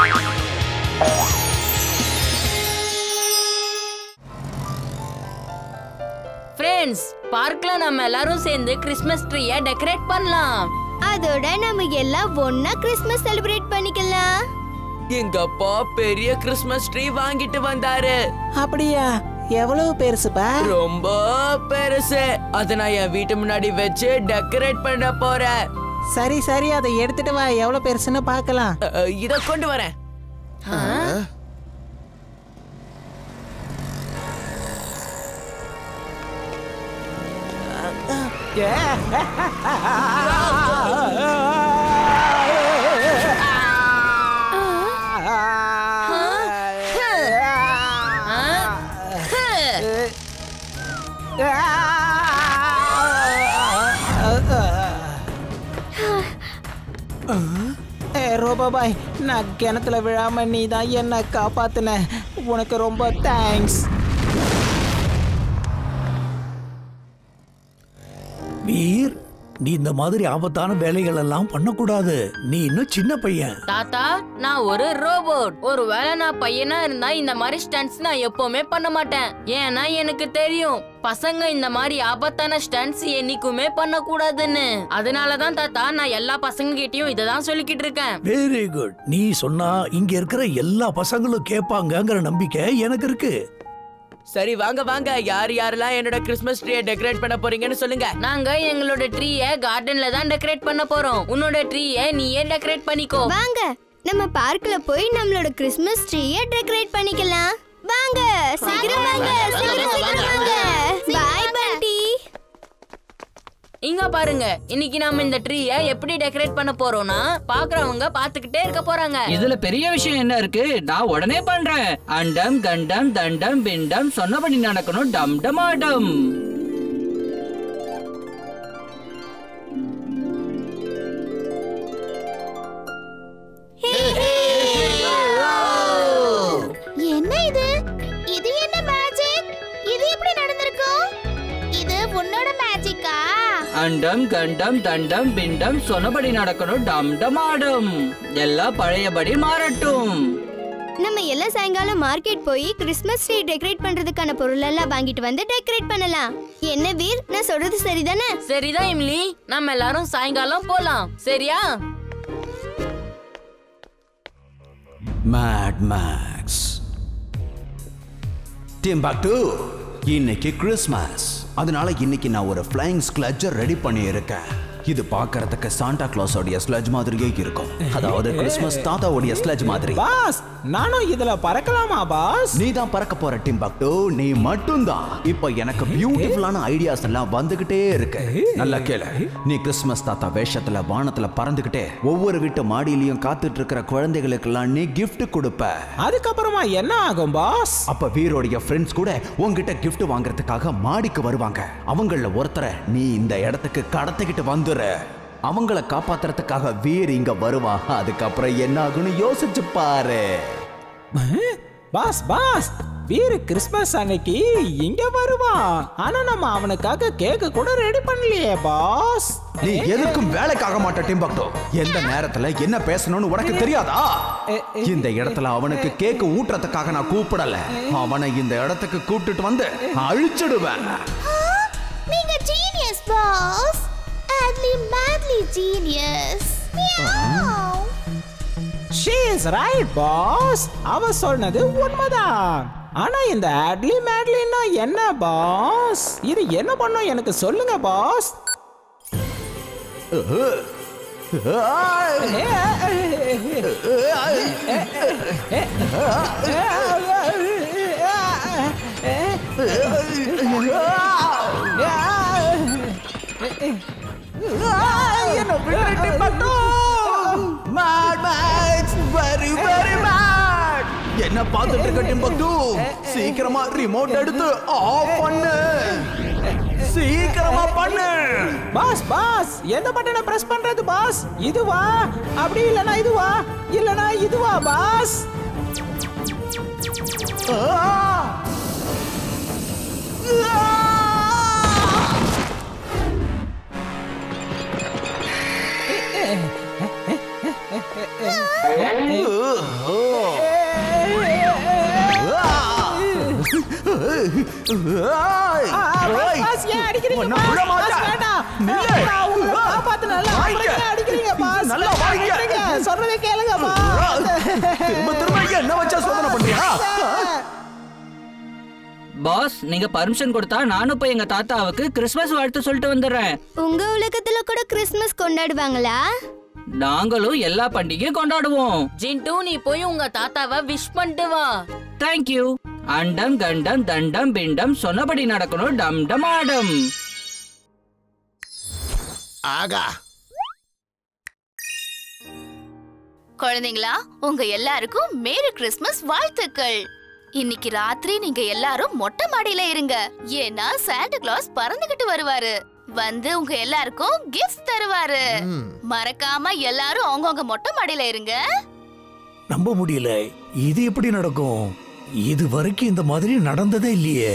Friends பார்க்ல நம்ம எல்லாரும் சேர்ந்து கிறிஸ்மஸ் ட்ரீய டெக்கரேட் பண்ணலாம் அதோட நம்ம எல்லாம் ஒன்னா கிறிஸ்மஸ் செலிப்ரேட் பண்ணிக்கலாம் எங்க அப்பா பெரிய கிறிஸ்மஸ் ட்ரீ வாங்கிட்டு வந்தாரு அப்படியா எவ்வளவு பெருசுப்பா ரொம்ப பெருசு அத நான் என் வீட்டு முன்னாடி வச்சு டெக்கரேட் பண்ண போறேன் சரி சரி அதை எடுத்துட்டு வா எவ்வளவு பெருசுன்னு பார்க்கலாம் அ, அ, இத கொண்டு வரேன் ஏ ரோபாபாய் நான் கிணத்துல விழாம நீ தான் என்ன காப்பாத்துன உனக்கு ரொம்ப தேங்க்ஸ் வீர் நீ இந்த மாதிரி ஆபத்தான வேலைகள் எல்லாம் பண்ணக்கூடாது நீ இன்னும் சின்ன பையன் தாத்தா நான் ஒரு ரோபோட் ஒருவேளை நான் பையனா இருந்தா இந்த மாதிரி ஸ்டண்ட்ஸ் நான் எப்பவுமே பண்ண மாட்டேன் ஏன்னா எனக்கு தெரியும் பசங்க இந்த மாதிரி ஆபத்தான ஸ்டண்ட்ஸ் என்னைக்குமே பண்ணக்கூடாதுன்னு அதனாலதான் தாத்தா நான் எல்லா பசங்க கிட்டயும் இதை தான் சொல்லிக்கிட்டு இருக்கேன் வெரி குட் நீ சொன்னா இங்க இருக்கிற எல்லா பசங்களும் கேட்பாங்கங்கிற நம்பிக்கை எனக்கு இருக்கு சரி வாங்க வாங்க யார் யாரெல்லாம் என்னோட கிறிஸ்மஸ் ட்ரீயை டெக்கரேட் பண்ண போறீங்கன்னு சொல்லுங்க நாங்க எங்களோட ட்ரீய கார்டன்ல தான் டெக்கரேட் பண்ண போறோம் உன்னோட ட்ரீய நீயே டெக்கரேட் பண்ணிக்கோ வாங்க நம்ம பார்க்ல போய் நம்மளோட கிறிஸ்மஸ் ட்ரீய டெக்கரேட் பண்ணிக்கலாம் வாங்க சீக்கிரம் வாங்க சீக்கிரம் சீக்கிரம் வாங்க பாய் பண்டி இங்க பாருங்க இன்னைக்கு நாம இந்த ட்ரீய எப்படி டெக்கரேட் பண்ண போறோம்னா பாக்குறவங்க பாத்துக்கிட்டே இருக்க போறாங்க இதுல பெரிய விஷயம் என்ன இருக்கு நான் உடனே பண்றேன் அண்டம் கண்டம் தண்டம் பிண்டம் சொன்னபடி நடக்கணும் டம் டமாடம் என்ன இது இது என்ன மேஜிக் இது எப்படி நடந்திருக்கும் இது உன்னோட மேஜிக்கா அண்டம் கண்டம் தண்டம் பிண்டம் சொன்னபடி நடக்கணும் டம் டமாடம் எல்லாம் பழையபடி மாறட்டும் நம்ம எல்லாம் சாயங்காலம் மார்க்கெட் போய் கிறிஸ்மஸ் ட்ரீ டெக்கரேட் பண்றதுக்கான பொருள் எல்லாம் வாங்கிட்டு வந்து டெக்கரேட் பண்ணலாம் என்ன வீர் நான் சொல்றது சரிதானே சரிதான் இம்லி நம்ம எல்லாரும் சாயங்காலம் போலாம் சரியா மேட் மேக்ஸ் டிம்பாக்டு இன்னைக்கு கிறிஸ்மஸ் அதனால இன்னைக்கு நான் ஒரு ஃப்ளைங் ஸ்க்லட்ஜர் ரெடி பண்ணி இருக்கேன் இது பார்க்கறதுக்கு சாண்டா கிளாஸோடைய ஸ்லெட்ஜ் மாதிரியே இருக்கும் அதாவது கிறிஸ்மஸ் தாத்தாவுடைய ஸ்லெட்ஜ் மாதிரி பாஸ் நானும் இதுல பறக்கலாமா பாஸ் நீ தான் பறக்க போற டிம்பாக்டு நீ மட்டும்தான் இப்போ எனக்கு பியூட்டிஃபுல்லான ஐடியாஸ் எல்லாம் வந்துகிட்டே இருக்கு நல்லா கேளு நீ கிறிஸ்மஸ் தாத்தா வேஷத்துல வானத்துல பறந்துகிட்டே ஒவ்வொரு வீட்டு மாடியிலயும் காத்துட்டு இருக்கிற குழந்தைகளுக்கெல்லாம் நீ gift கொடுப்ப அதுக்கப்புறமா என்ன ஆகும் பாஸ் அப்ப வீரோடைய ஃப்ரெண்ட்ஸ் கூட உன்கிட்ட gift வாங்குறதுக்காக மாடிக்கு வருவாங்க அவங்கள ஒருத்தரை நீ இந்த இடத்துக்கு கடத்திக்கிட்டு வந்துரு அவங்கள காப்பாத்துறதுக்காக வீர் இங்க வருவான் அதுக்கப்புறம் என்ன ஆகும்னு யோசிச்சு பாரு பாஸ் பாஸ் வீரு கிறிஸ்மஸ் அன்னைக்கு இங்க வருவான் ஆனா நம்ம அவனுக்காக கேக்கு கூட ரெடி பண்ணலையே பாஸ் நீ எதுக்கும் வேலைக்காக மாட்ட டிம்பாக்டோ எந்த நேரத்துல என்ன பேசணும்னு உனக்கு தெரியாதா இந்த இடத்துல அவனுக்கு கேக்கு ஊட்டுறதுக்காக நான் கூப்பிடல அவனை இந்த இடத்துக்கு கூப்பிட்டுட்டு வந்து அழிச்சிடுவேன் நீங்க genius boss utterly madly genius she is right boss அவ சொன்னது உண்மைதான் ஆனா இந்த ஆட்லி மேட்லின்னா என்ன பாஸ் இது என்ன பண்ணும் எனக்கு சொல்லுங்க பாஸ் என்ன விட்டுட்டு மட்டும் Mad Max very very mad என்ன பார்த்துட்டு இருக்க டிம்பக்டு சீக்கிரமா ரிமோட் எடுத்து ஆஃப் பண்ணு சீக்கிரமா பண்ணு பாஸ் பாஸ் எந்த பட்டனை பிரஸ் பண்றது பாஸ் இதுவா அப்படி இல்லனா இதுவா இல்லனா இதுவா பாஸ் பாஸ் ஏன் அடிக்கிறீங்க உன்னை பாஸ்? விட பாஸ் மாட்டேன். வேண்டாம். நில்லு. நான் உங்களை காப்பாத்து நல்லா. வாங்கிக்க. அப்புறம் ஏன் அடிக்கிறீங்க பாஸ்? நல்லா வாங்கிக்க. அடிக்கிறீங்க. சொல்றதை கேளுங்க பாஸ். திரும்ப திரும்ப இங்க என்ன வச்சா சோதனை பண்றியா பாஸ் நீங்க பர்மிஷன் கொடுத்தா நானும் போய் எங்க தாத்தாவுக்கு கிறிஸ்மஸ் வாழ்த்து சொல்லிட்டு வந்துடுறேன் உங்க உலகத்துல கூட கிறிஸ்மஸ் கொண்டாடுவாங்களா நாங்களும் எல்லா பண்டிகையும் கொண்டாடுவோம் ஜின்ட்டு நீ போய் உங்க தாத்தாவை விஷ் பண்ணிட்டு வா தேங்க்யூ அண்டம் கண்டம் தண்டம் பிண்டம் சொன்னபடி நடக்கணும் டம் டம் ஆடம் ஆகா குழந்தைங்களா உங்க எல்லாருக்கும் மேரி கிறிஸ்மஸ் வாழ்த்துக்கள் இன்னைக்கு ராத்திரி நீங்க எல்லாரும் மொட்டை மாடியில இருங்க ஏன்னா சாண்டா கிளாஸ் பறந்துகிட்டு வருவாரு வந்து உங்க எல்லாருக்கும் கிஃப்ட் தருவாரு மறக்காம எல்லாரும் அவங்கவங்க மொட்டை மாடியில இருங்க நம்ப முடியல இது எப்படி நடக்கும் இது வரைக்கும் இந்த மாதிரி நடந்ததே இல்லையே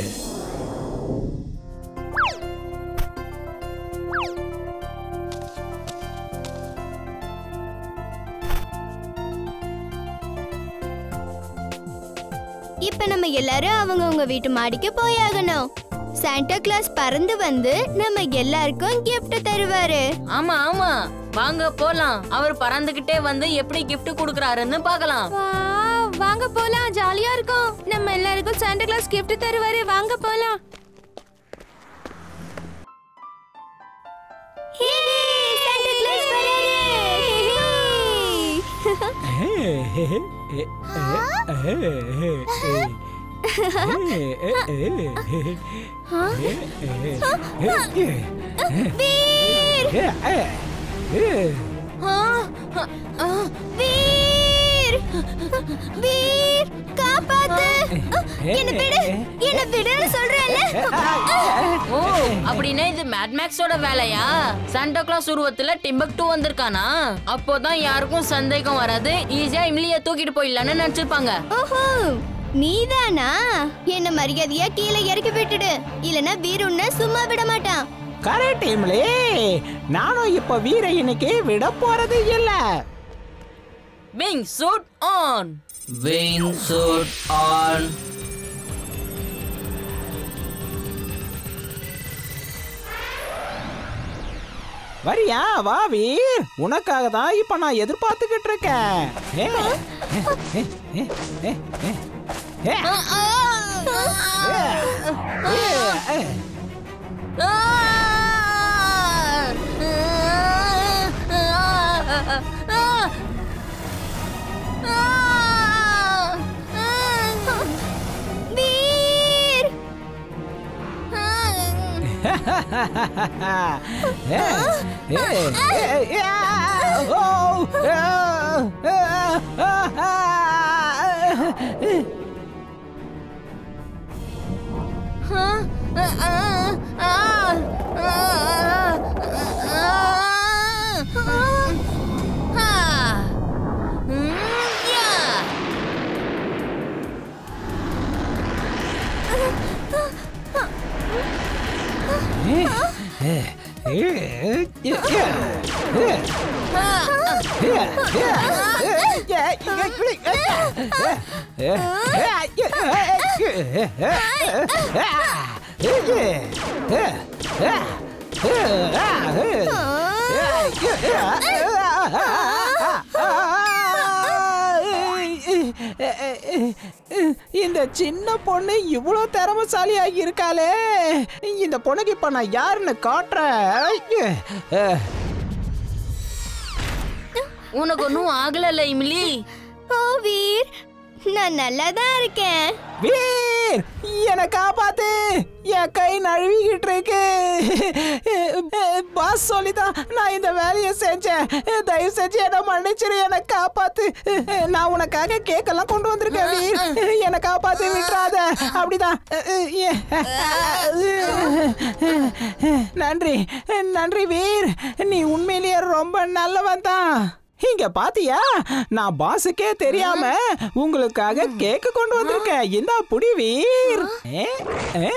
இப்ப நம்ம எல்லாரும் அவங்கவங்க வீட்டு மாடிக்கு போயாகணும் சாண்டா கிளாஸ் பறந்து வந்து நம்ம எல்லாருக்கும் gift தருவாரு ஆமா ஆமா வாங்க போலாம் அவர் பறந்துகிட்டே வந்து எப்படி gift குடுக்கறாருன்னு பார்க்கலாம் வாங்க போலாம் ஜாலியா இருக்கும் நம்ம எல்லாருக்கும் சாண்டா கிளாஸ் gift தருவாரு வாங்க போலாம் சாண்டா கிளாஸ் வீர் வீர் காப்பாத்து என்ன விடு என்ன விடுன்னு சொல்றேன்ல ஓ அப்படின்னா இது மேட் மேக்ஸோட வேலையா சாண்டா கிளாஸ் உருவத்துல டிம்பக்டு வந்திருக்கானா அப்போதான் யாருக்கும் சந்தேகம் வராது ஈஸியா இம்லிய தூக்கிட்டு போயிடலான்னு நினைச்சிருப்பாங்க ஓஹோ நீதானா என்ன மரியாதையா கீழே இறக்கி விட்டுடு இல்லனா வீர் உன்னை சும்மா விட மாட்டான் கரெக்ட் இம்லே நானும் இப்ப வீர இன்னைக்கு விட போறது இல்ல wing suit on wing suit on வரியா வா வீர் உனக்காக தான் இப்ப நான் எதிர்பார்த்துக்கிட்டு இருக்கேன் ஏ, ஏ, ஏ, ஏ, ஏ, ஏ, ஏ, ஏ, ஏ. வீர் ஏ, ஏ, ஏ, ஏ, ஓ, ஆ, ஆ, ஆ, ஆ. இந்த சின்ன பொண்ணு இவ்வளோ திறமசாலியா இருக்காளே இந்த பொண்ணுக்கு இப்ப நான் யாருன்னு காட்டுறேன் உனக்கு ஒன்னும் ஆகலல்ல இம்லி ஓ வீர் நான் நல்லா தான் இருக்கேன் வீர் என்னை காப்பாத்து என் கை நழுவிக்கிட்டு இருக்கு பாஸ் சொல்லிதான் நான் இந்த வேலையை செஞ்சேன் தயவு செஞ்சு என்ன மன்னிச்சிரு என்னை காப்பாத்து நான் உனக்காக கேக்கெல்லாம் கொண்டு வந்திருக்கேன் வீர் என்னை காப்பாத்து விட்டுறாத அப்படிதான் நன்றி நன்றி வீர் நீ உண்மையிலேயே ரொம்ப நல்லவன் தான் இங்க பாத்தியா நான் பாஸுக்கே தெரியாம உங்களுக்காக கேக்கு கொண்டு வந்திருக்கேன் இந்த புடி வீர் ஏ, ஏ.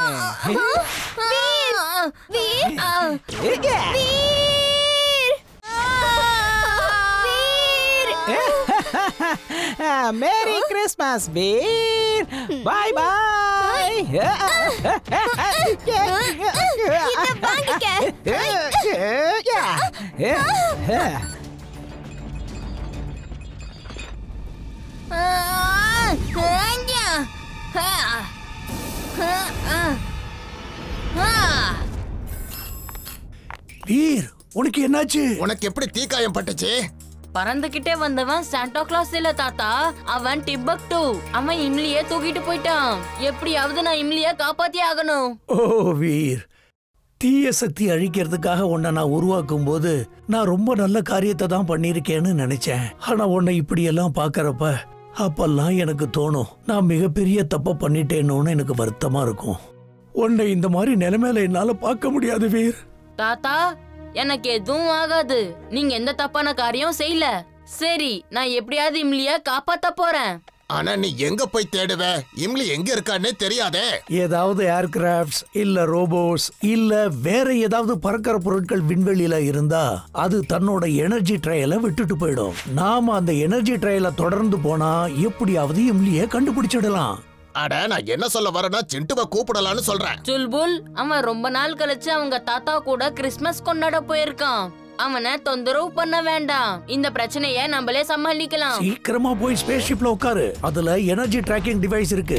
வீர் இருங்க. வீர் வீர் ஏ, merry Christmas Veer bye bye Veer உனக்கு என்னாச்சு உனக்கு எப்படி தீக்காயம் பட்டுச்சு பறந்துகிட்டே வந்தவன் சாண்டா கிளாஸ் இல்ல தாத்தா அவன் டிம்பக்டு அவன் இம்லியே தூக்கிட்டு போயிட்டான் எப்படியாவது நான் இம்லிய காப்பாத்தி ஆகணும் ஓ வீர் தீய சக்தி அழிக்கிறதுக்காக உன்னை நான் உருவாக்கும் போது நான் ரொம்ப நல்ல காரியத்தை தான் பண்ணியிருக்கேன்னு நினைச்சேன் ஆனா உன்னை இப்படியெல்லாம் பார்க்கறப்ப அப்பெல்லாம் எனக்கு தோணும் நான் மிகப்பெரிய தப்ப பண்ணிட்டேன்னு எனக்கு வருத்தமா இருக்கும் உன்னை இந்த மாதிரி நிலைமையில என்னால பார்க்க முடியாது வீர் தாத்தா எனக்கு எதுவும் ஆகாது நீங்க எந்த தப்பான காரியம் செய்யல சரி நான் எப்படியாவது இம்லிய காப்பாத்த போறேன் ஆனா நீ எங்க போய் தேடுவ இம்லி எங்க இருக்கான்னே தெரியாதே ஏதாவது ஏர்கிராஃப்ட்ஸ் இல்ல ரோபோட்ஸ் இல்ல வேற ஏதாவது பறக்கிற பொருட்கள் விண்வெளியில இருந்தா அது தன்னோட எனர்ஜி ட்ரையலை விட்டுட்டு போயிடும் நாம அந்த எனர்ஜி ட்ரையலை தொடர்ந்து போனா எப்படியாவது இம்லிய கண்டுபிடிச்சிடலாம் அட நான் என்ன சொல்ல வரேன்னா சிண்டுவை கூப்பிடலான்னு சொல்றேன் சுல்புல் அவன் ரொம்ப நாள் கழிச்சு அவங்க தாத்தா கூட கிறிஸ்மஸ் கொண்டாட போயிருக்கான் அவனை தொந்தரவு பண்ண வேண்டாம் இந்த பிரச்சனைய நம்மளே சமாளிக்கலாம் சீக்கிரமா போய் ஸ்பேஸ் ஷிப்ல உட்காரு அதுல எனர்ஜி ட்ராக்கிங் டிவைஸ் இருக்கு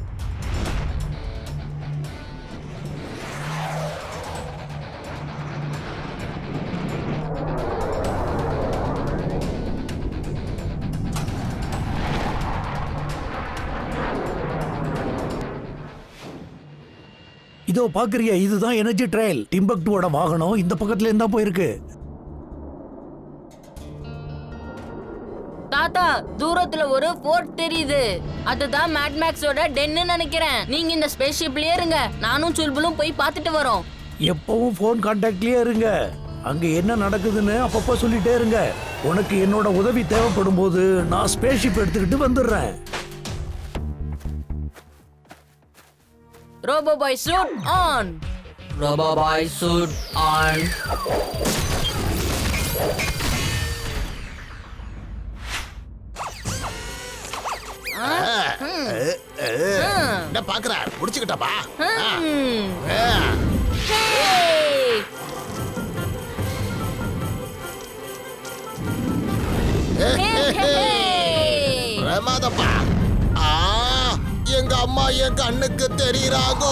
இதோ பாக்குறியா இதுதான் எனர்ஜி ட்ரையல் டிம்பக்டுவோட வாகனம் இந்த பக்கத்துல இருந்தா போயிருக்கு தாத்தா தூரத்துல ஒரு ஃபோர்ட் தெரியுது அதுதான் மேட் மேக்ஸோட டென்னு நினைக்கிறேன் நீங்க இந்த ஸ்பேஸ் ஷிப்லயே இருங்க நானும் சுல்புலும் போய் பார்த்துட்டு வரோம் எப்பவும் ஃபோன் கான்டாக்ட்லயே இருங்க அங்க என்ன நடக்குதுன்னு அப்பப்போ சொல்லிட்டே இருங்க உனக்கு என்னோட உதவி தேவைப்படும் போது நான் ஸ்பேஸ் ஷிப் எடுத்துக்கிட்டு வந்துடுறேன் robo boy suit on robo boy suit on என்ன பாக்குற புடிச்சுக்கிட்டப்பா பிரமாதப்பா ஆ எங்க அம்மா என் கண்ணுக்கு தெரியுறாங்கோ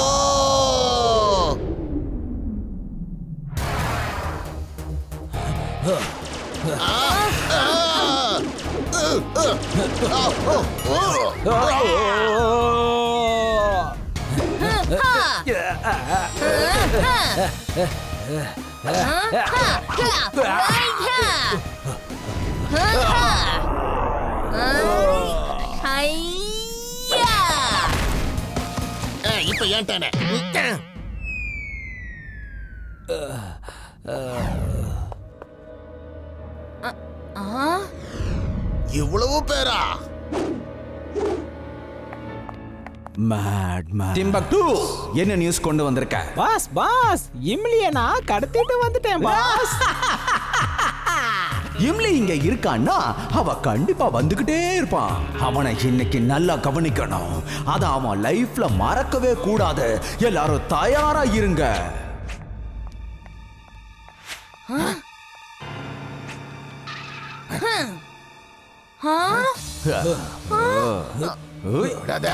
ஆ, ஆ, உ, உ, ஆ, ஓ, ஓ. ஆ, இப்ப ஏன் தானே இவ்வளவு பேரா மேட் மேட் டிம்பக்டு என்ன நியூஸ் கொண்டு வந்திருக்க பாஸ் பாஸ் இம்லிய நான் கடத்திட்டு வந்துட்டேன் பாஸ் இம்லி இங்க இருக்கான்னா அவ கண்டிப்பா வந்துகிட்டே இருப்பான் அவனை இன்னைக்கு நல்லா கவனிக்கணும் அத அவன் லைஃப்ல மறக்கவே கூடாது எல்லாரும் தயாரா இருங்க விடாத.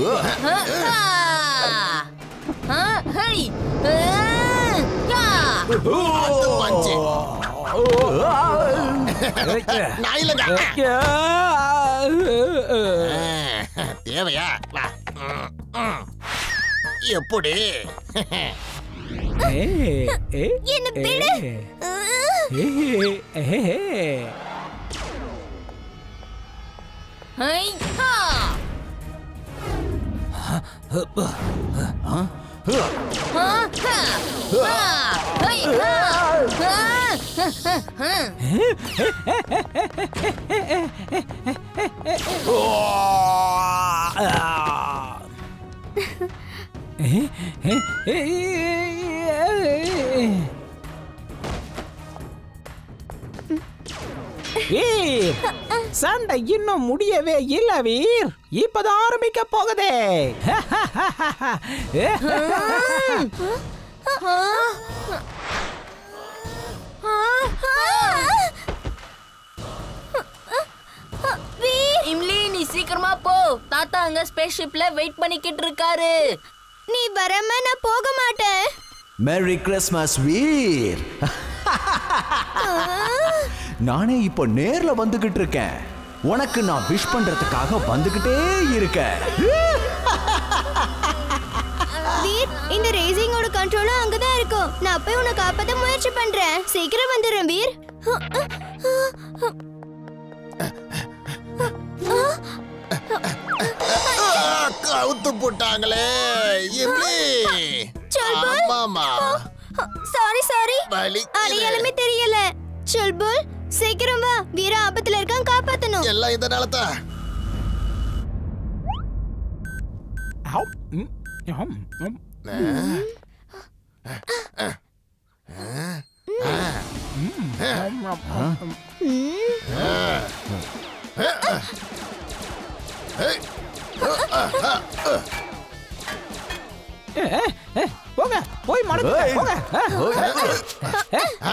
அது பஞ்சு. நான் இல்லைங்க. ஆ, தேவையா வா. ம், ம். எப்படி என்ன விடு வீர் சண்டை இன்னும் முடியவே இல்ல வீர் இப்பதான் ஆரம்பிக்க போகுதே இம்லி நீ சீக்கிரமா போ தாத்தா அங்க ஸ்பேஸ் ஷிப்ல வெயிட் பண்ணிக்கிட்டு இருக்காரு நீ வரம நான் போக மாட்டேன் மேரி கிறிஸ்மஸ் வீர் நானே இப்போ நேர்ல வந்துகிட்டு இருக்கேன் உனக்கு நான் விஷ் பண்றதுக்காக வந்துகிட்டே இருக்கேன் வீர் இந்த ரேசிங்கோட கண்ட்ரோலும் அங்கதான் இருக்கும் நான் போய் உன்னை காப்பாத்த முயற்சி பண்றேன் சீக்கிரம் வந்துடுறேன் வீர் ஆ, கவுத்து போட்டாங்களே இம்லி ஆமாமா சாரி சாரி வலிக்குது. அடையாளமே தெரியல சொல்புல் சீக்கிரம் வா வீர ஆபத்துல இருக்கான் காப்பாத்தணும் எல்லாம் இதனால தான் ஆம், ம், ஆம், ஆம். ஆம், ஆம், ஆம். ஏ, ஏ, ஏ, போங்க போய் மடக்கு போங்க ஆ.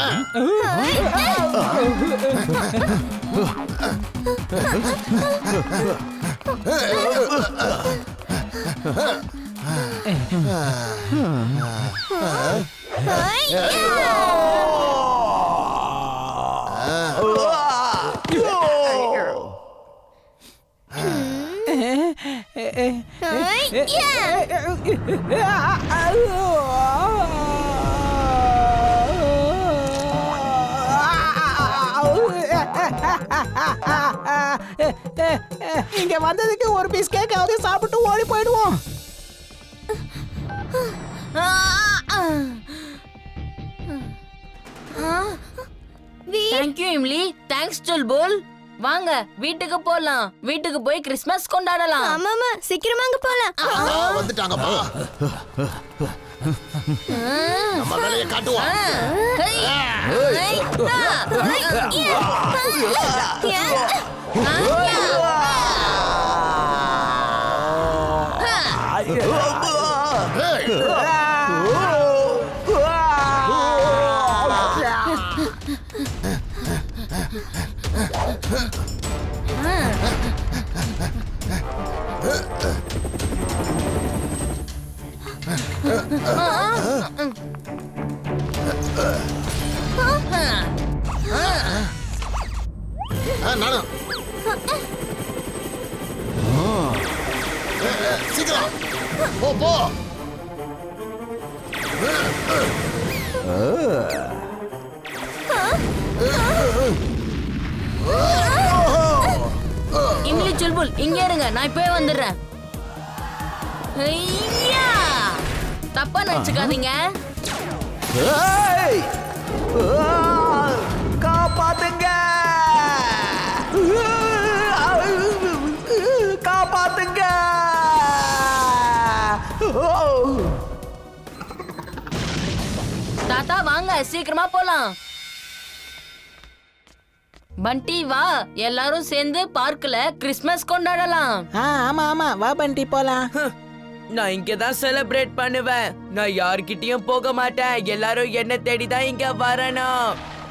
இங்க வந்ததுக்கு ஒரு பீஸ் கேக்காவது சாப்பிட்டு ஓடி போயிடுவோம் தேங்க்யூ இம்லி தேங்க்ஸ் சொல்புல் வாங்க வீட்டுக்கு போலாம் வீட்டுக்கு போய் கிறிஸ்மஸ் கொண்டாடலாம் ஆமாமா சீக்கிரமா அங்க போலாம் ஆ, வந்துட்டாங்கப்பா நம்ம வேலையை காட்டுவோம் ஏய், ஆ, நானும் ஏ, ஏ, சீக்கிரம் போ போ இம்லி சொல்புல் இங்க இருங்க நான் இப்பவே வந்துடுறேன் ஐயா! தப்பா நினைச்சுக்காதீங்க ஏய்! ஆ! காப்பாத்துங்க காப்பாத்துங்க ஓ! தாத்தா வாங்க சீக்கிரமா போலாம் பண்டி வா எல்லாரும் சேர்ந்து பார்க்ல கிறிஸ்மஸ் கொண்டாடலாம் ஆ ஆமா ஆமா வா பண்டி போலாம் நான் இங்க தான் செலிப்ரேட் பண்ணுவேன் நான் யார்கிட்டயும் போக மாட்டேன் எல்லாரும் என்ன தேடி தான் இங்க வரணும்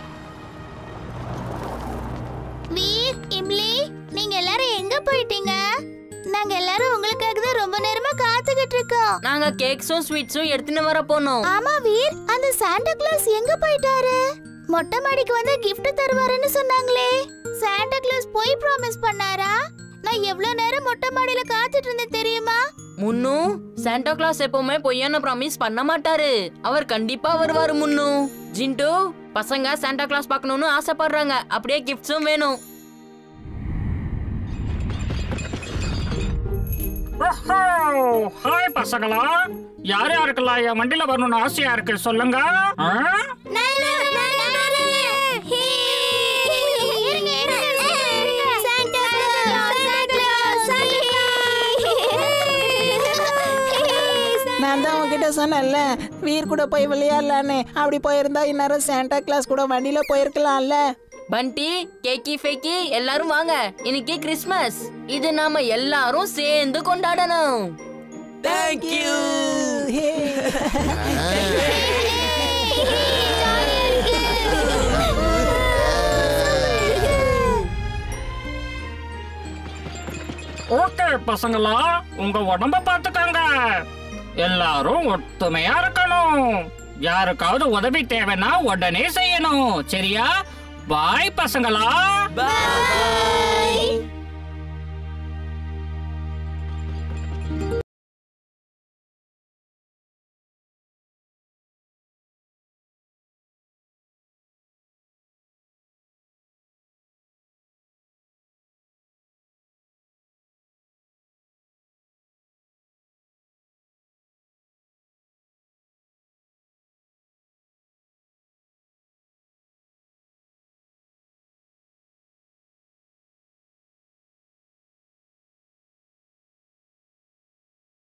வீர் இம்லி நீங்க எல்லாரும் எங்க போயிட்டீங்க நாங்க எல்லாரும் உங்களுக்காக தான் ரொம்ப நேரமா காத்துக்கிட்டு இருக்கோம் நாங்க கேக்ஸும் ஸ்வீட்ஸும் எடுத்துன்னு வர போனோம் ஆமா வீர் அந்த சாண்டா கிளாஸ் எங்க போயிட்டாரு மொட்டை மாடிக்கு வந்து gift தருவாருன்னு சொன்னாங்களே சாண்டா கிளாஸ் போய் ப்ராமிஸ் பண்ணாரா நான் எவ்வளவு நேரம் மொட்டை மாடியில காத்துட்டு இருந்தேன் தெரியுமா முன்னு சாண்டா கிளாஸ் எப்பவுமே பொய்யான ப்ராமிஸ் பண்ண மாட்டாரு அவர் கண்டிப்பா வருவாரு முன்னு ஜிண்டு பசங்க சாண்டா கிளாஸ் பார்க்கணும்னு ஆசைப்படுறாங்க அப்படியே கிஃப்ட்ஸும் வேணும் ஹாய் பசங்களா யார் யாருக்கெல்லாம் என் வண்டியில வரணும்னு ஆசையா இருக்கு சொல்லுங்க ஆ? நான் தான் உன்கிட்ட சொன்னேன்ல வீர் கூட போய் விளையாடலான்னு அப்படி போயிருந்தா இந்நேரம் சாண்டா கிளாஸ் கூட வண்டியில போயிருக்கலாம்ல பண்டி கேக்கி ஃபேக்கி எல்லாரும் வாங்க இன்னைக்கு கிறிஸ்மஸ் இது நாம எல்லாரும் சேர்ந்து கொண்டாடணும் தேங்க்யூ ஓகே பசங்களா உங்க உடம்ப பாத்துக்கோங்க எல்லாரும் ஒத்துமையா இருக்கணும் யாருக்காவது உதவி தேவைன்னா உடனே செய்யணும் சரியா பாய் பசங்களா பாய்